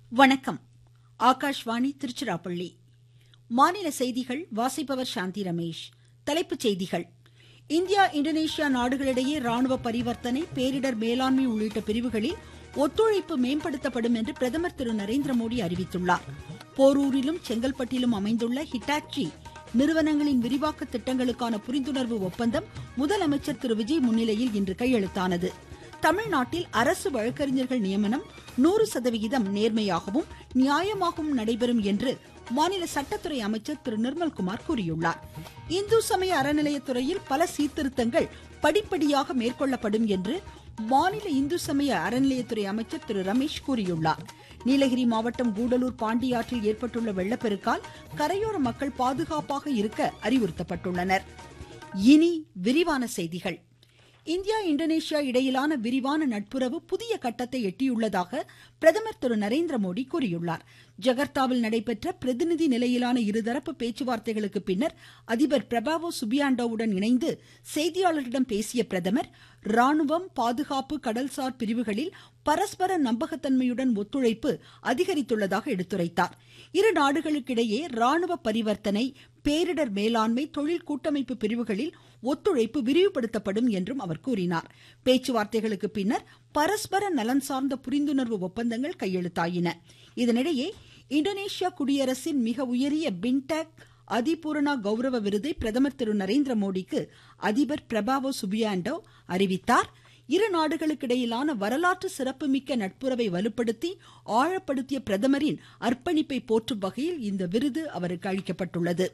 வணக்கம் ஆகாஷ்வாணி திருச்சிராப்பள்ளி மாநில செய்திகள் வாசிப்பவர் சாந்தி ரமேஷ் தலைப்புச் செய்திகள் இந்தியா இந்தோனேஷியா நாடுகளிடையே ராணுவ பரிவர்த்தனை பேரிடர் மேலாண்மை உள்ளிட்ட பிரிவுகளில் ஒத்துழைப்பு மேம்படுத்தப்படும் என்று பிரதமர் திரு நரேந்திரமோடி அறிவித்துள்ளார் போரூரிலும் செங்கல்பட்டிலும் அமைந்துள்ள ஹிட்டாச்சி நிறுவனங்களின் விரிவாக்க திட்டங்களுக்கான புரிந்துணர்வு ஒப்பந்தம் முதலமைச்சர் திரு விஜய் முன்னிலையில் இன்று கையெழுத்தானது தமிழ்நாட்டில் அரசு வழக்கறிஞர்கள் நியமனம் நூறு சதவிகிதம் நேர்மையாகவும் நியாயமாகவும் நடைபெறும் என்று மாநில சட்டத்துறை அமைச்சர் திரு நிர்மல்குமார் கூறியுள்ளார் இந்து சமய அறநிலையத்துறையில் பல சீர்திருத்தங்கள் படிப்படியாக மேற்கொள்ளப்படும் என்று மாநில இந்து சமய அறநிலையத்துறை அமைச்சர் திரு ரமேஷ் கூறியுள்ளார் நீலகிரி மாவட்டம் கூடலூர் பாண்டியாற்றில் ஏற்பட்டுள்ள வெள்ளப்பெருக்கால் கரையோர மக்கள் பாதுகாப்பாக இருக்க அறிவுறுத்தப்பட்டுள்ளனர் இனி விரிவான செய்திகள் இந்தியா இந்தோனேஷியா இடையிலான விரிவான நட்புறவு புதிய கட்டத்தை எட்டியுள்ளதாக பிரதமர் திரு நரேந்திரமோடி கூறியுள்ளார் ஜகர்த்தாவில் நடைபெற்ற பிரதிநிதி நிலையிலான இருதரப்பு பேச்சுவார்த்தைகளுக்கு பின்னர் அதிபர் பிரபாவோ சுபியாண்டோவுடன் இணைந்து செய்தியாளர்களிடம் பேசிய பிரதமர் ராணுவம் பாதுகாப்பு கடல்சார் பிரிவுகளில் பரஸ்பர நம்பகத்தன்மையுடன் ஒத்துழைப்பு அதிகரித்துள்ளதாக எடுத்துரைத்தார் இரு நாடுகளுக்கிடையே ராணுவ பரிவர்த்தனை பேரிடர் மேலாண்மை தொழில் கூட்டமைப்பு பிரிவுகளில் ஒத்துழைப்பு விரிவுபடுத்தப்படும் என்றும் அவர் கூறினார் பேச்சுவார்த்தைகளுக்கு பின்னர் பரஸ்பர நலன் சார்ந்த புரிந்துணர்வு ஒப்பந்தங்கள் கையெழுத்தாயின இதனிடையே இந்தோனேஷியா குடியரசின் மிக உயரிய பின்டெக் அதிபூரணா கௌரவ விருதை பிரதமர் திரு நரேந்திரமோடிக்கு அதிபர் பிரபாவோ சுபியாண்டோ அறிவித்தார் இரு நாடுகளுக்கிடையிலான வரலாற்று சிறப்புமிக்க நட்புறவை வலுப்படுத்தி ஆழப்படுத்திய பிரதமரின் அர்ப்பணிப்பை போற்றும் வகையில் இந்த விருது அவருக்கு அளிக்கப்பட்டுள்ளது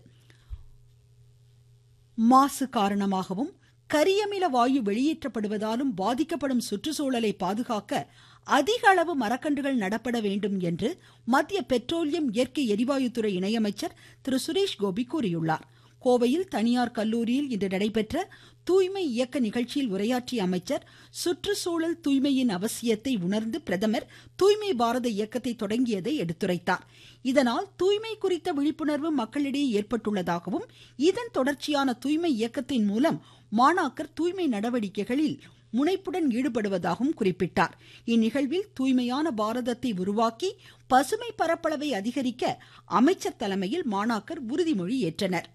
மாசு காரணமாகவும் கரியமில வாயு வெளியேற்றப்படுவதாலும் பாதிக்கப்படும் சுற்றுச்சூழலை பாதுகாக்க அதிக அளவு மரக்கன்றுகள் நடப்பட வேண்டும் என்று மத்திய பெட்ரோலியம் இயற்கை எரிவாயுத்துறை இணையமைச்சர் திரு சுரேஷ் கோபி கூறியுள்ளார் கோவையில் தனியார் கல்லூரியில் இன்று நடைபெற்ற தூய்மை இயக்க நிகழ்ச்சியில் உரையாற்றிய அமைச்சர் சுற்றுச்சூழல் தூய்மையின் அவசியத்தை உணர்ந்து பிரதமர் தூய்மை பாரத இயக்கத்தை தொடங்கியதை எடுத்துரைத்தார் இதனால் தூய்மை குறித்த விழிப்புணர்வு மக்களிடையே ஏற்பட்டுள்ளதாகவும் இதன் தொடர்ச்சியான தூய்மை இயக்கத்தின் மூலம் மாணாக்கர் தூய்மை நடவடிக்கைகளில் முனைப்புடன் ஈடுபடுவதாகவும் குறிப்பிட்டார் இந்நிகழ்வில் தூய்மையான பாரதத்தை உருவாக்கி பசுமை பரப்பளவை அதிகரிக்க அமைச்சர் தலைமையில் மாணாக்கர் உறுதிமொழி ஏற்றனர்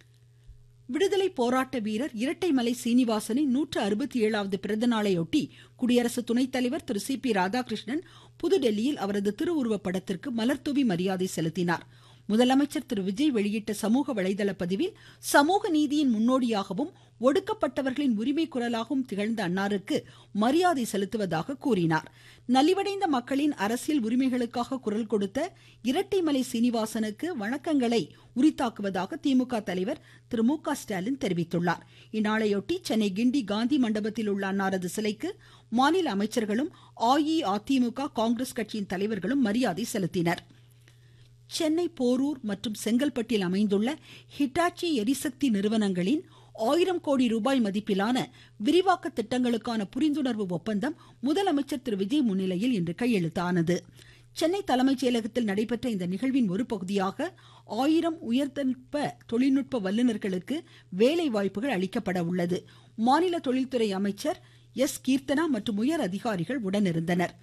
விடுதலை போராட்ட வீரர் இரட்டைமலை சீனிவாசனின் நூற்று அறுபத்தி ஏழாவது பிறந்த நாளையொட்டி குடியரசு துணைத் தலைவர் திரு சி பி ராதாகிருஷ்ணன் புதுடெல்லியில் அவரது திருவுருவ படத்திற்கு மலர்தூவி மரியாதை செலுத்தினார் முதலமைச்சர் திரு விஜய் வெளியிட்ட சமூக வலைதள பதிவில் சமூக நீதியின் முன்னோடியாகவும் ஒடுக்கப்பட்டவர்களின் உரிமை குரலாகவும் திகழ்ந்த அன்னாருக்கு மரியாதை செலுத்துவதாக கூறினார் நலிவடைந்த மக்களின் அரசியல் உரிமைகளுக்காக குரல் கொடுத்த இரட்டைமலை சீனிவாசனுக்கு வணக்கங்களை உரித்தாக்குவதாக திமுக தலைவர் திரு மு க ஸ்டாலின் தெரிவித்துள்ளார் இந்நாளையொட்டி சென்னை கிண்டி காந்தி மண்டபத்தில் உள்ள அன்னாரது சிலைக்கு மாநில அமைச்சர்களும் அஇஅதிமுக காங்கிரஸ் கட்சியின் தலைவர்களும் மரியாதை செலுத்தினர் சென்னை போரூர் மற்றும் செங்கல்பட்டில் அமைந்துள்ள ஹிட்டாச்சி எரிசக்தி நிறுவனங்களின் ஆயிரம் கோடி ரூபாய் மதிப்பிலான விரிவாக்க திட்டங்களுக்கான புரிந்துணர்வு ஒப்பந்தம் முதலமைச்சர் திரு விஜய் முன்னிலையில் இன்று கையெழுத்தானது சென்னை தலைமைச் செயலகத்தில் நடைபெற்ற இந்த நிகழ்வின் ஒரு பகுதியாக ஆயிரம் உயர்தல்ப தொழில்நுட்ப வல்லுநர்களுக்கு வேலை வாய்ப்புகள் அளிக்கப்பட உள்ளது மாநில தொழில்துறை அமைச்சர் எஸ் கீர்த்தனா மற்றும் உயர் அதிகாரிகள் உடனிருந்தனர்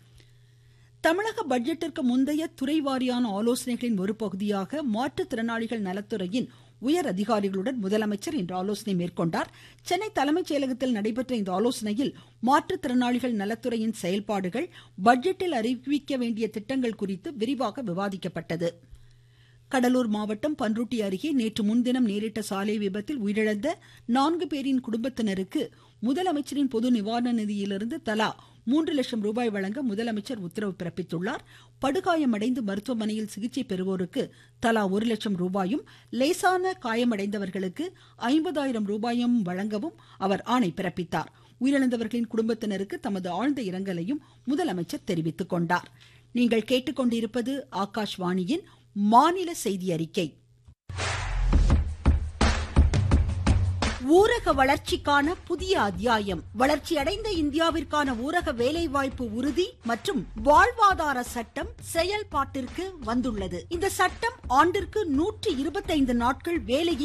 தமிழக பட்ஜெட்டிற்கு முந்தைய துறை வாரியான ஆலோசனைகளின் ஒரு பகுதியாக மாற்றுத்திறனாளிகள் நலத்துறையின் உயர் அதிகாரிகளுடன் முதலமைச்சர் இன்று ஆலோசனை மேற்கொண்டார் சென்னை தலைமைச் செயலகத்தில் நடைபெற்ற இந்த ஆலோசனையில் மாற்றுத்திறனாளிகள் நலத்துறையின் செயல்பாடுகள் பட்ஜெட்டில் அறிவிக்க வேண்டிய திட்டங்கள் குறித்து விரிவாக விவாதிக்கப்பட்டது கடலூர் மாவட்டம் பன்ருட்டி அருகே நேற்று முன்தினம் நேரிட்ட சாலை விபத்தில் உயிரிழந்த நான்கு பேரின் குடும்பத்தினருக்கு முதலமைச்சரின் பொது நிவாரண நிதியிலிருந்து தலா மூன்று லட்சம் ரூபாய் வழங்க முதலமைச்சர் உத்தரவு பிறப்பித்துள்ளார் படுகாயமடைந்து மருத்துவமனையில் சிகிச்சை பெறுவோருக்கு தலா ஒரு லட்சம் ரூபாயும் லேசான காயமடைந்தவர்களுக்கு ஐம்பதாயிரம் ரூபாயும் வழங்கவும் அவர் ஆணை பிறப்பித்தார் உயிரிழந்தவர்களின் குடும்பத்தினருக்கு தமது ஆழ்ந்த இரங்கலையும் முதலமைச்சர் தெரிவித்துக் கொண்டார் நீங்கள் கேட்டுக்கொண்டிருப்பது ஆகாஷ்வாணியின் மாநில செய்தி அறிக்கை ஊரக வளர்ச்சிக்கான புதிய அத்தியாயம் வளர்ச்சியடைந்த இந்தியாவிற்கான ஊரக வேலைவாய்ப்பு உறுதி மற்றும் வாழ்வாதார சட்டம் செயல்பாட்டிற்கு வந்துள்ளது இந்த சட்டம் ஆண்டிற்கு நூற்றி இருபத்தைந்து நாட்கள் வேலையை